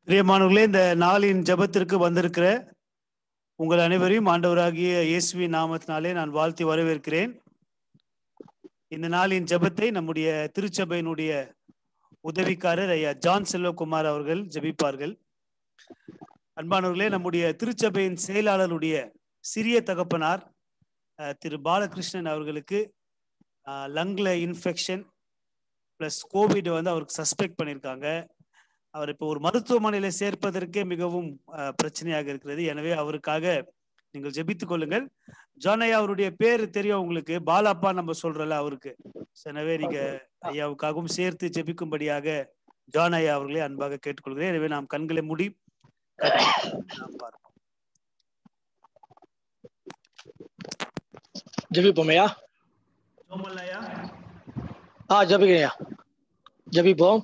பிரியமானவர்களே இந்த நாளின் ஜெபத்திற்கு வந்திருக்கிற உங்கள் அனைவரையும் ஆண்டவராகிய இயேசுவின் நாமத்தினாலே நான் வாழ்த்தி வரவேற்கிறேன் இந்த நாளின் ஜெபத்தை நம்முடைய திருச்சபையினுடைய உதவிக்காரர் ஐயா ஜான் செல்வகுமார் அவர்கள் ஜெபிப்பார்கள் அன்பானவர்களே நம்முடைய திருச்சபையின் செயலாளருடைய சிறிய தகப்பனார் அஹ், திரு பாலகிருஷ்ணன் அவர்களுக்கு லங்ல இன்ஃபெக்ஷன் ப்ளஸ் கோவிட் வந்து அவருக்கு சஸ்பெக்ட் பண்ணியிருக்காங்க அவர் இப்போ ஒரு மருத்துவமனையில சேர்ப்பதற்கே மிகவும் அஹ், பிரச்சனையாக இருக்கிறது எனவே அவருக்காக நீங்கள் ஜெபித்துக் கொள்ளுங்கள் ஜானையா அவருடைய பேர் தெரியும் உங்களுக்கு பாலாப்பா நம்ம சொல்றல அவருக்கு எனவே நீங்க ஐயாவுக்காகவும் சேர்த்து ஜெபிக்கும்படியாக ஜான் ஐயா அவர்களை அன்பாக கேட்டுக்கொள்கிறேன் எனவே நாம் கண்களை மூடி நாம் பார்ப்போம் ஜெபிப்போமையா ஜோமல் ஐயா ஆ ஜெபிக்கிறேயா ஜெபிப்போம்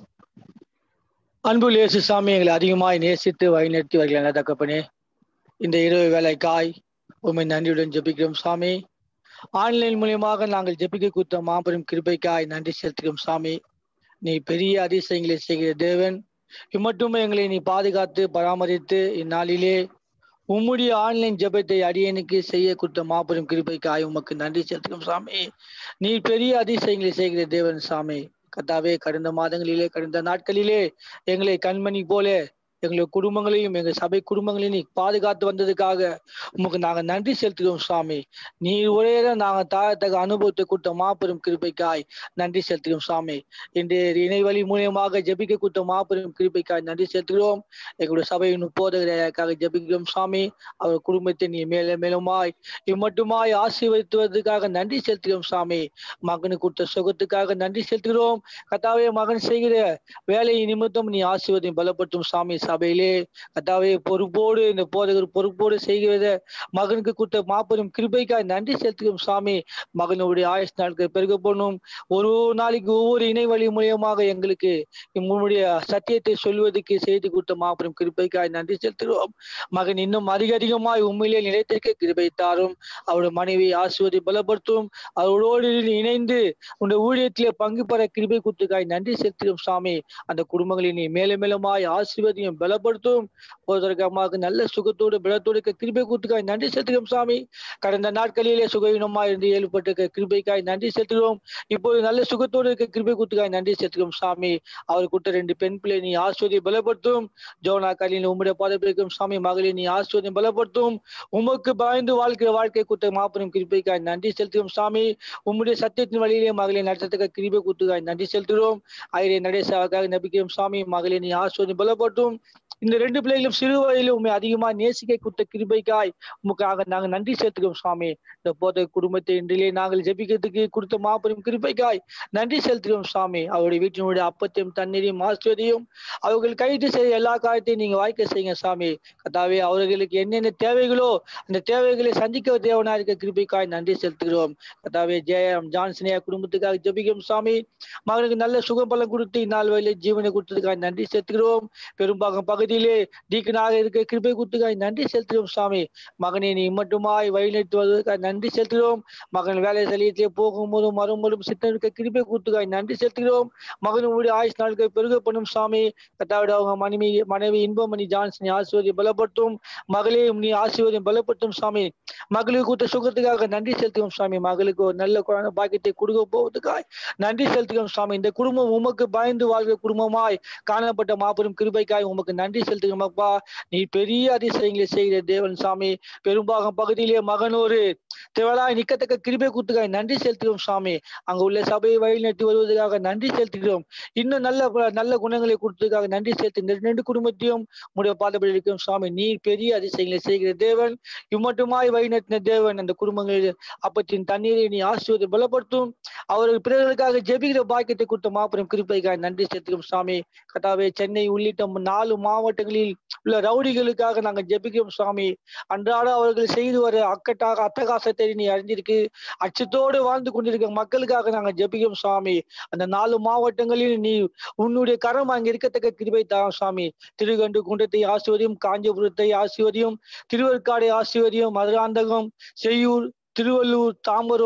அன்புல் இயேசு சாமி எங்களை அதிகமாய் நேசித்து வழிநடத்தி வருகிற தகப்பனே இந்த இரவு வேலைக்காய் உண்மை நன்றியுடன் ஜெபிக்கிறோம் சாமி ஆன்லைன் மூலியமாக நாங்கள் ஜெபிக்க கொடுத்த மாபெரும் கிருபைக்காய் நன்றி செலுத்துகிறோம் சாமி நீ பெரிய அதிசயங்களை செய்கிற தேவன் இம்மட்டுமே எங்களை நீ பாதுகாத்து பராமரித்து இந்நாளிலே உம்முடைய ஆன்லைன் ஜெபத்தை அடியனுக்கு செய்ய கொடுத்த மாபெரும் கிருபைக்காய் உமக்கு நன்றி செலுத்துகிறோம் சாமி நீ பெரிய அதிசயங்களை செய்கிற தேவன் சாமி கத்தாவே கடந்த மாதங்களிலே கடந்த நாட்களிலே எங்களை கண்மணி போல எங்களுடைய குடும்பங்களையும் எங்கள் சபை குடும்பங்களையும் நீ பாதுகாத்து வந்ததுக்காக உமக்கு நாங்க நன்றி செலுத்துகிறோம் சாமி நீ ஒரே நாங்க தாயத்தக அனுபவத்தை கொடுத்த மாபெரும் கிருபைக்காய் நன்றி செலுத்துகிறோம் சாமி இன்றைய இணையவழி மூலியமாக ஜெபிக்க கொடுத்த மாபெரும் கிருபைக்காய் நன்றி செலுத்துகிறோம் எங்களுடைய சபையின் போதகரைக்காக ஜெபிக்கிறோம் சாமி அவர் குடும்பத்தை நீ மேலே மேலுமாய் இம்மட்டுமாய் ஆசீர்வதித்துவதற்காக நன்றி செலுத்துகிறோம் சாமி மகனுக்கு கொடுத்த சுகத்துக்காக நன்றி செலுத்துகிறோம் கத்தாவே மகன் செய்கிற வேலை நிமித்தம் நீ ஆசீர்வதியும் பலப்படுத்தும் சாமி சபையிலே கத்தாவே பொறுப்போடு இந்த போதகர் பொறுப்போடு செய்கிறத மகனுக்கு கொடுத்த மாபெரும் கிருபைக்காய் நன்றி செலுத்துகிறோம் சாமி மகனுடைய ஆயுஷ் நாட்கள் பெருக போகணும் ஒரு ஒரு நாளைக்கு ஒவ்வொரு இணைவழி மூலியமாக எங்களுக்கு உங்களுடைய சத்தியத்தை சொல்வதற்கு செய்து கொடுத்த மாபெரும் கிருபைக்காய் நன்றி செலுத்துகிறோம் மகன் இன்னும் அதிக அதிகமாய் உண்மையிலே நிலைத்திருக்க கிருபை தாரும் அவருடைய மனைவி ஆசுவதை பலப்படுத்தும் அவரோடு இணைந்து உன்னுடைய ஊழியத்திலே பங்கு பெற கிருபை கொடுத்துக்காய் நன்றி செலுத்துகிறோம் சாமி அந்த குடும்பங்களை நீ மேலும் மேலுமாய் ஆசீர்வதியும் பலப்படுத்தும் போதற்கமாக நல்ல சுகத்தோடு பலத்தோடு இருக்க கிருபை கொடுத்துக்காய் நன்றி செலுத்துகிறோம் சாமி கடந்த நாட்களிலே சுகவீனமாய் இருந்து ஏற்பட்ட கிருபைக்காய் நன்றி செலுத்துகிறோம் இப்போது நல்ல சுகத்தோடு இருக்க கிருபை கொடுத்துக்காய் நன்றி செலுத்துகிறோம் சாமி அவர் கொடுத்த ரெண்டு பெண் பிள்ளை நீ ஆஸ்வதி பலப்படுத்தும் ஜோனா காலில் உம்முடைய பாதப்பிடிக்கும் சாமி மகளே நீ ஆஸ்வதி பலப்படுத்தும் உமக்கு பயந்து வாழ்க்கிற வாழ்க்கை கொடுத்த மாபெரும் கிருபைக்காய் நன்றி செலுத்துகிறோம் சாமி உம்முடைய சத்தியத்தின் வழியிலே மகளை நடத்தத்துக்கு கிருபை கொடுத்துக்காய் நன்றி செலுத்துகிறோம் ஐரே நடேசாவுக்காக நபிக்கிறோம் சாமி மகளே நீ ஆஸ்வதி பலப்பட்டும் இந்த ரெண்டு பிள்ளைகளும் சிறு வயதில் உண்மை அதிகமா நேசிக்க கொடுத்த கிருபைக்காய் உமக்காக நாங்கள் நன்றி செலுத்துகிறோம் சுவாமி இந்த போத குடும்பத்தை இன்றிலே நாங்கள் ஜெபிக்கிறதுக்கு கொடுத்த மாபெரும் கிருபைக்காய் நன்றி செலுத்துகிறோம் சுவாமி அவருடைய வீட்டினுடைய அப்பத்தையும் தண்ணீரையும் ஆசிரியதையும் அவர்கள் கைது செய்ய எல்லா காரியத்தையும் நீங்க வாய்க்க செய்யுங்க சாமி கதாவே அவர்களுக்கு என்னென்ன தேவைகளோ அந்த தேவைகளை சந்திக்க தேவனா இருக்க கிருபைக்காய் நன்றி செலுத்துகிறோம் கதாவே ஜெயம் ஜான்சனியா குடும்பத்துக்காக ஜெபிக்கிறோம் சாமி மகனுக்கு நல்ல சுகபலம் கொடுத்து இந்நாள் வயலில் ஜீவனை கொடுத்ததுக்காக நன்றி செலுத்துகிறோம் பெரும்பாகம் பகுதியிலே டீக்கனாக இருக்க கிருபை கொடுத்துக்காய் நன்றி செலுத்துகிறோம் சாமி மகனை நீ மட்டுமாய் வழிநடத்தி வருவதற்காக நன்றி செலுத்துகிறோம் மகன் வேலை சலியத்திலே போகும்போதும் மறுபடியும் சித்தனுக்கு கிருபை கொடுத்துக்காய் நன்றி செலுத்துகிறோம் மகனுடைய ஆயுஷ் நாட்கள் பெருக பண்ணும் சாமி கத்தாவிட அவங்க மனைவி மனைவி இன்பமணி ஜான்சனை ஆசிர்வதியை பலப்படுத்தும் மகளையும் நீ ஆசீர்வாதம் பலப்படுத்தும் சாமி மகளுக்கு கொடுத்த சுகத்துக்காக நன்றி செலுத்துகிறோம் சாமி மகளுக்கு ஒரு நல்ல குழந்தை பாக்கியத்தை கொடுக்க போவதுக்காய் நன்றி செலுத்துகிறோம் சாமி இந்த குடும்பம் உமக்கு பயந்து வாழ்கிற குடும்பமாய் காணப்பட்ட மாபெரும் கிருபைக்காய் உமக்கு நன்றி செலுத்துகிறோம் அப்பா நீ பெரிய அதிசயங்களை செய்கிற தேவன் சாமி பெரும்பாகம் பகுதியிலே மகன் ஒரு தேவலாய் நிக்கத்தக்க கிருபை கொடுத்துக்காய் நன்றி செலுத்துகிறோம் சாமி அங்க உள்ள சபையை வழிநடத்தி வருவதற்காக நன்றி செலுத்துகிறோம் இன்னும் நல்ல நல்ல குணங்களை கொடுத்ததுக்காக நன்றி செலுத்தி இந்த ரெண்டு குடும்பத்தையும் உடைய பாதப்படி இருக்கிறோம் சாமி நீ பெரிய அதிசயங்களை செய்கிற தேவன் இம்மட்டுமாய் வழிநடத்தின தேவன் அந்த குடும்பங்களில் அப்பத்தின் தண்ணீரை நீ ஆசிர்வதை பலப்படுத்தும் அவர்கள் பிறர்களுக்காக ஜெபிக்கிற பாக்கியத்தை கொடுத்த மாபெரும் கிருப்பைக்காக நன்றி செலுத்துகிறோம் சாமி கதாவே சென்னை உள்ளிட்ட நாலு மாவட்டங்களில் உள்ள ரவுடிகளுக்காக நாங்கள் ஜெபிக்கிறோம் சுவாமி அன்றாட அவர்கள் செய்து வர அக்கட்டாக அட்டகாசத்தை நீ அறிஞ்சிருக்கு அச்சத்தோடு வாழ்ந்து கொண்டிருக்க மக்களுக்காக நாங்கள் ஜெபிக்கிறோம் சுவாமி அந்த நாலு மாவட்டங்களில் நீ உன்னுடைய கரம் அங்க இருக்கத்தக்க கிருபை தான் சுவாமி திருகண்டு குண்டத்தை ஆசிர்வதியும் காஞ்சிபுரத்தை ஆசிர்வதியும் திருவற்காடை ஆசிர்வதியும் மதுராந்தகம் செய்யூர் திருவள்ளூர் தாம்பரம்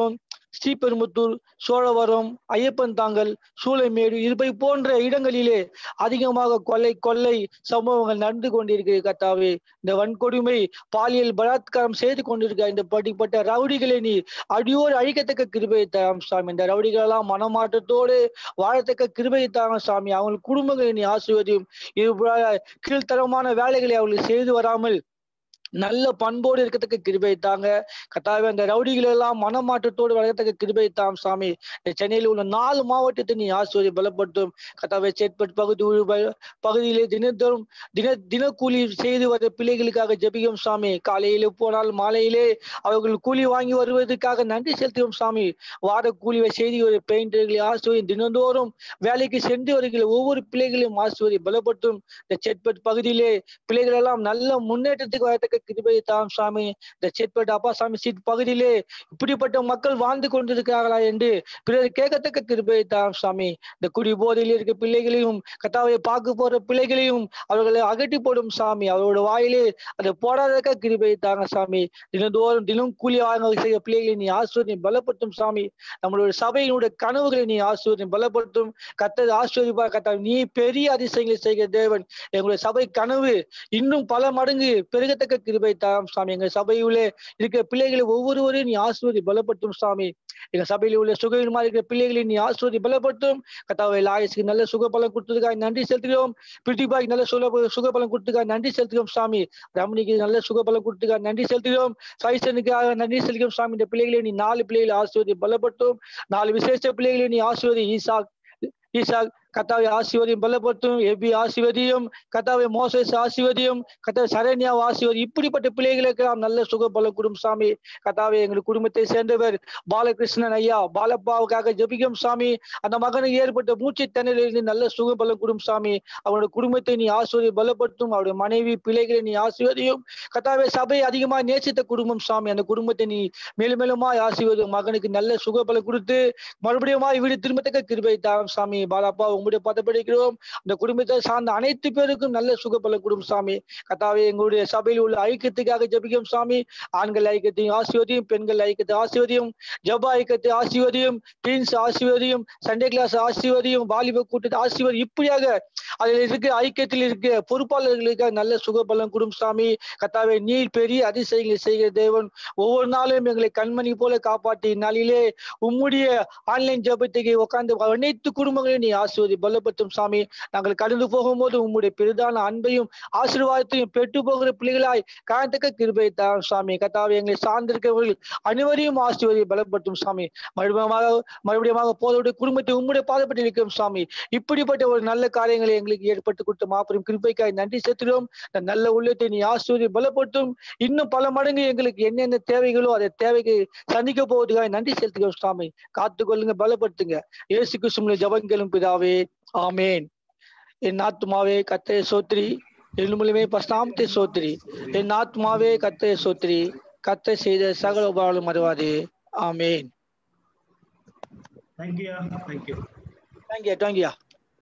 ஸ்ரீபெரும்புத்தூர் சோழவரம் ஐயப்பன் தாங்கல் சூளைமேடு இருப்பை போன்ற இடங்களிலே அதிகமாக கொள்ளை கொள்ளை சம்பவங்கள் நடந்து கொண்டிருக்கிறது கத்தாவே இந்த வன்கொடுமை பாலியல் பலாத்காரம் செய்து கொண்டிருக்க இந்த படிப்பட்ட ரவுடிகளை நீ அடியோடு அழிக்கத்தக்க கிருபை தாம் சாமி இந்த ரவுடிகள் எல்லாம் மனமாற்றத்தோடு வாழத்தக்க கிருபை தாங்க சாமி அவங்க குடும்பங்களை நீ ஆசிர்வதியும் இது போல கீழ்த்தரமான வேலைகளை அவர்கள் செய்து வராமல் நல்ல பண்போடு இருக்கத்தக்க கிருபை தாங்க கத்தாவே அந்த ரவுடிகள் எல்லாம் மனமாற்றத்தோடு வளர்த்தக்க கிருபை தாம் சாமி இந்த சென்னையில் உள்ள நாலு மாவட்டத்தை நீ ஆசிரியர் பலப்படுத்தும் கத்தாவே சேட்பட் பகுதி உள் ப- பகுதியிலே தினத்தோறும் தின தினக்கூலி செய்து வர பிள்ளைகளுக்காக ஜெபிக்கும் சாமி காலையிலே போனால் மாலையிலே அவர்கள் கூலி வாங்கி வருவதற்காக நன்றி செலுத்துவோம் சாமி வார கூலி செய்தி ஒரு பெயிண்டர்களை ஆசிரியர் தினந்தோறும் வேலைக்கு சென்று வருகிற ஒவ்வொரு பிள்ளைகளையும் ஆசிரியர் பலப்படுத்தும் இந்த செட்பட் பகுதியிலே பிள்ளைகள் எல்லாம் நல்ல முன்னேற்றத்துக்கு வரத்தக்க கிருபை தாம் சாமி இந்த செட்பட் அப்பா சாமி சீட் பகுதியிலே இப்படிப்பட்ட மக்கள் வாழ்ந்து கொண்டிருக்கிறார்களா என்று பிறர் கேட்கத்தக்க கிருபை தாம் சாமி இந்த குடி போதையில் இருக்க பிள்ளைகளையும் கத்தாவை பார்க்க போற பிள்ளைகளையும் அவர்களை அகட்டி போடும் சாமி அவரோட வாயிலே அதை போடாதக்க கிருபை தாங்க சாமி தினந்தோறும் தினம் கூலி வாங்க செய்ய பிள்ளைகளை நீ ஆசிரியர் பலப்படுத்தும் சாமி நம்மளுடைய சபையினுடைய கனவுகளை நீ ஆசிரியர் பலப்படுத்தும் கத்தது ஆசிரியப்பா கத்தா நீ பெரிய அதிசயங்களை செய்கிற தேவன் எங்களுடைய சபை கனவு இன்னும் பல மடங்கு பெருகத்தக்க கிருபை தாம் சாமி எங்க சபையிலே இருக்கிற பிள்ளைகளை ஒவ்வொருவரையும் நீ ஆசிர்வதி பலப்படுத்தும் சாமி எங்க சபையில் உள்ள சுகவீனமா இருக்கிற பிள்ளைகளை நீ ஆசிர்வதி பலப்படுத்தும் கத்தாவை லாயஸுக்கு நல்ல சுகபலம் கொடுத்ததுக்காக நன்றி செலுத்துகிறோம் பிரிட்டிபாய்க்கு நல்ல சுக சுகபலம் கொடுத்ததுக்காக நன்றி செலுத்துகிறோம் சாமி ரமணிக்கு நல்ல சுகபலம் கொடுத்ததுக்காக நன்றி செலுத்துகிறோம் சைசனுக்காக நன்றி செலுத்துகிறோம் சாமி இந்த பிள்ளைகளை நீ நாலு பிள்ளைகளை ஆசிர்வதி பலப்படுத்தும் நாலு விசேஷ பிள்ளைகளை நீ ஆசிர்வதி ஈசாக் ஈசாக் கத்தாவை ஆசிர்வதியும் பலப்படுத்தும் எபி ஆசிர்வதியும் கத்தாவை மோசஸ் ஆசிர்வதியும் கத்தாவை சரண்யா ஆசிர்வதி இப்படிப்பட்ட பிள்ளைகளுக்கு நாம் நல்ல சுக பலம் குடும் சாமி கத்தாவை எங்கள் குடும்பத்தை சேர்ந்தவர் பாலகிருஷ்ணன் ஐயா பாலப்பாவுக்காக ஜெபிக்கும் சாமி அந்த மகனுக்கு ஏற்பட்ட மூச்சு தண்ணிலிருந்து நல்ல சுக பலம் குடும் சாமி அவனுடைய குடும்பத்தை நீ ஆசிர்வதி பலப்படுத்தும் அவருடைய மனைவி பிள்ளைகளை நீ ஆசிர்வதியும் கத்தாவை சபை அதிகமாக நேசித்த குடும்பம் சாமி அந்த குடும்பத்தை நீ மேலும் மேலுமாய் ஆசிர்வதும் மகனுக்கு நல்ல சுகபலம் கொடுத்து மறுபடியும் வீடு திரும்பத்தக்க கிருபை தாம் சாமி பாலாப்பா உங்களுடைய பதப்படுகிறோம் அந்த குடும்பத்தை சார்ந்த அனைத்து பேருக்கும் நல்ல சுகபலம் கொடுக்கும் சாமி கத்தாவே எங்களுடைய சபையில் உள்ள ஐக்கியத்துக்காக ஜெபிக்கும் சாமி ஆண்கள் ஐக்கியத்தையும் ஆசிர்வதியும் பெண்கள் ஐக்கியத்தை ஆசிர்வதியும் ஜபா ஐக்கியத்தை ஆசிர்வதியும் டீன்ஸ் ஆசிர்வதியும் சண்டே கிளாஸ் ஆசிர்வதியும் வாலிப கூட்டத்தை ஆசிர்வதி இப்படியாக அதில் இருக்க ஐக்கியத்தில் இருக்க பொறுப்பாளர்களுக்காக நல்ல சுகபலம் கொடுக்கும் சாமி கத்தாவே நீர் பெரிய அதிசயங்களை செய்கிற தேவன் ஒவ்வொரு நாளும் எங்களை கண்மணி போல காப்பாற்றி நாளிலே உம்முடைய ஆன்லைன் ஜபத்துக்கு உட்கார்ந்து அனைத்து குடும்பங்களையும் நீ ஆசிர்வதி பலப்படுத்தும் சாமி நாங்கள் கடந்து போகும்போது உம்முடைய பெரிதான அன்பையும் ஆசீர்வாதத்தையும் பெற்று போகிற பிள்ளைகளாய் காணத்தக்க கிருபை தான் சாமி கத்தாவை எங்களை சார்ந்திருக்கிறவர்கள் அனைவரையும் ஆசீர்வதி பலப்படுத்தும் சாமி மறுபடியும் மறுபடியும் போதோடைய குடும்பத்தை உம்முடைய பாதப்பட்டு இருக்கிறோம் சாமி இப்படிப்பட்ட ஒரு நல்ல காரியங்களை எங்களுக்கு ஏற்பட்டு கொடுத்த மாபெரும் கிருபைக்காய் நன்றி செலுத்துகிறோம் இந்த நல்ல உள்ளத்தை நீ ஆசீர்வதி பலப்படுத்தும் இன்னும் பல மடங்கு எங்களுக்கு என்னென்ன தேவைகளோ அதை தேவைக்கு சந்திக்க போவதுக்காக நன்றி செலுத்துகிறோம் சாமி காத்து கொள்ளுங்க பலப்படுத்துங்க இயேசு கிறிஸ்துவின் ஜபங்களும் பிதாவே ஆமேன் என் ஆத்மாவே கத்தைய சோத்ரி எலுமுலுமே பஸ்தாமத்தை சோத்ரி என் ஆத்மாவே கத்தைய சோத்ரி கத்தை செய்த சகல உபாலும் மறுவாதே ஆமேன் தேங்க்யூ தேங்க்யூ தேங்க்யூ தேங்க்யூ